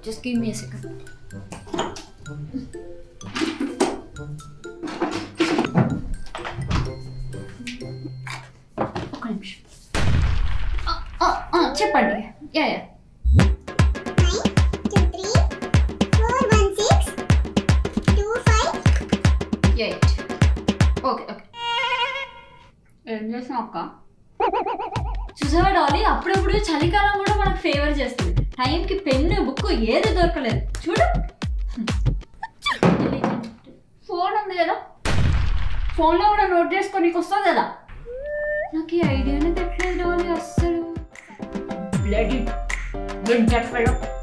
just give me second ఒక నిమిషం ఆ, ఆ, ఆ, చెప్పండి yeah yeah nine two three four one six two five eight okay okay ఏం చేసాం అక్క చూసావా డాలీ అప్పుడప్పుడు చలికాలం కూడా మనకు ఫేవర్ చేస్తుంది టైంకి పెన్ను బుక్ ఏది దొరకలేదు చూడు ఫోన్ ఉంది కదా ఫోన్లో కూడా నోట్ చేసుకోనికి వస్తుంది కదా నాకు ఈ ఐడియానే తెట్లేదు డాలీ అస్సలు బ్లడ్ వింటర్ ఫెలో